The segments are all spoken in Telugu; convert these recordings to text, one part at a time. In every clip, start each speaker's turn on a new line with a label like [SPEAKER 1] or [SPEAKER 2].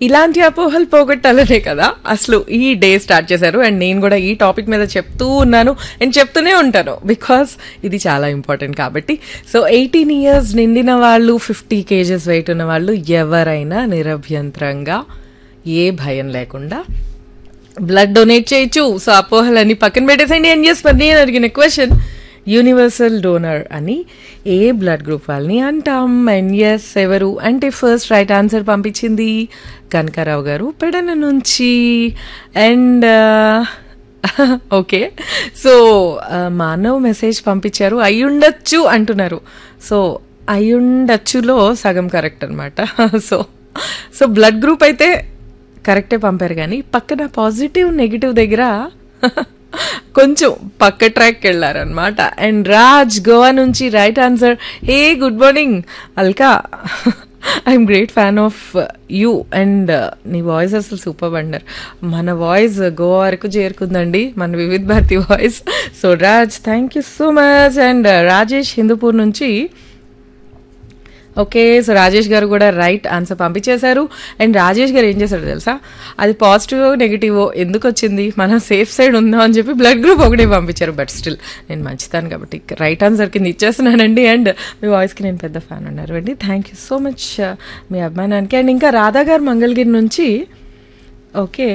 [SPEAKER 1] ఇలాంటి అపోహలు పోగొట్టాలనే కదా అసలు ఈ డే స్టార్ట్ చేశారు అండ్ నేను కూడా ఈ టాపిక్ మీద చెప్తూ ఉన్నాను అండ్ చెప్తూనే ఉంటాను బికాస్ ఇది చాలా ఇంపార్టెంట్ కాబట్టి సో ఎయిటీన్ ఇయర్స్ నిండిన వాళ్ళు ఫిఫ్టీ కేజెస్ వెయిట్ ఉన్న వాళ్ళు ఎవరైనా నిరభ్యంతరంగా ఏ భయం లేకుండా బ్లడ్ డొనేట్ చేయొచ్చు సో అపోహలని పక్కన పెట్టేసండి అండ్ ఎస్ మరి నేను అడిగిన క్వశ్చన్ యూనివర్సల్ డోనర్ అని ఏ బ్లడ్ గ్రూప్ వాళ్ళని అంటాం అండ్ ఎస్ ఎవరు అంటే ఫస్ట్ రైట్ ఆన్సర్ పంపించింది కనకారావు గారు పెడన నుంచి and okay so Manav message పంపించారు అయ్యుండొచ్చు అంటున్నారు సో అయ్యుండొచ్చులో సగం కరెక్ట్ అనమాట సో సో బ్లడ్ గ్రూప్ అయితే కరెక్టే పంపారు కానీ పక్కన పాజిటివ్ నెగిటివ్ దగ్గర కొంచెం పక్క ట్రాక్ వెళ్ళారనమాట అండ్ రాజ్ గోవా నుంచి right answer hey good morning Alka I'm great fan of you and నీ వాయిస్ అసలు సూపర్ అండర్ మన వాయిస్ గోవా వరకు చేరుకుందండి మన Vividh Bharati voice so Raj thank you so much and Rajesh Hindupur నుంచి ఓకే సో రాజేష్ గారు కూడా రైట్ ఆన్సర్ పంపించేశారు అండ్ రాజేష్ గారు ఏం చేశారు తెలుసా అది పాజిటివ్ నెగిటివ్ ఎందుకు వచ్చింది మనం సేఫ్ సైడ్ ఉందాం అని చెప్పి బ్లడ్ గ్రూప్ ఒకటే పంపించారు బట్ స్టిల్ నేను మంచిదాను కాబట్టి రైట్ ఆన్సర్ కింద ఇచ్చేస్తున్నానండి అండ్ మీ వాయిస్కి నేను పెద్ద ఫ్యాన్ ఉన్నారు అండి థ్యాంక్ యూ సో మచ్ మీ అభిమానానికి అండ్ ఇంకా రాధా గారు మంగళగిరి నుంచి ఓకే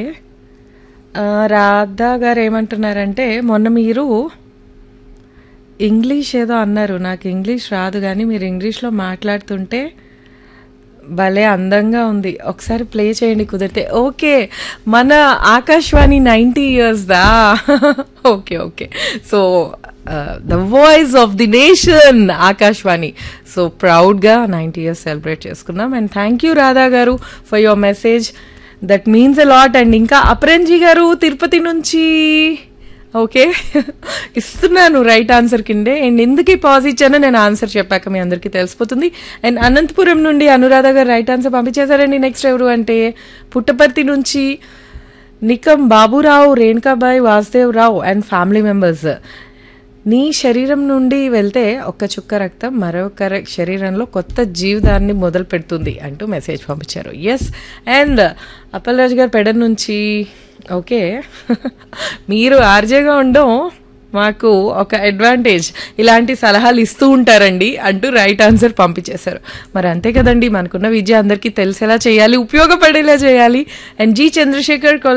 [SPEAKER 1] రాధా గారు ఏమంటున్నారంటే మొన్న మీరు ఇంగ్లీష్ ఏదో అన్నారు నాకు ఇంగ్లీష్ రాదు కానీ మీరు ఇంగ్లీష్లో మాట్లాడుతుంటే భలే అందంగా ఉంది ఒకసారి ప్లే చేయండి కుదిరితే ఓకే మన ఆకాశవాణి నైంటీ ఇయర్స్ దా okay okay so the voice of the nation Akashvani so ప్రౌడ్గా నైంటీ ఇయర్స్ సెలబ్రేట్ చేసుకున్నాం అండ్ థ్యాంక్ యూ రాధా గారు for your message that means a lot and ఇంకా అపరంజీ గారు తిరుపతి నుంచి ఓకే ఇస్తున్నాను రైట్ ఆన్సర్ కిందే అండ్ ఎందుకు పాజ్ ఇచ్చానో నేను ఆన్సర్ చెప్పాక మీ అందరికీ తెలిసిపోతుంది అండ్ అనంతపురం నుండి అనురాధ గారు రైట్ ఆన్సర్ పంపించేశారండి నెక్స్ట్ ఎవరు అంటే పుట్టపర్తి నుంచి Nikam Baburao Renukabai Vasudev Rao and family members నీ శరీరం నుండి వెళ్తే ఒక్క చుక్క రక్తం మరొక శరీరంలో కొత్త జీవితాన్ని మొదలు పెడుతుంది అంటూ మెసేజ్ పంపించారు ఎస్ అండ్ అప్పలరాజు గారు పెడ నుంచి ఓకే మీరు ఆర్జేగా ఉండడం మాకు ఒక అడ్వాంటేజ్ ఇలాంటి సలహాలు ఇస్తూ ఉంటారండి అంటూ రైట్ ఆన్సర్ పంపించేశారు మరి అంతే కదండి మనకున్న విద్య అందరికీ తెలిసేలా చేయాలి ఉపయోగపడేలా చేయాలి అండ్ జి చంద్రశేఖర్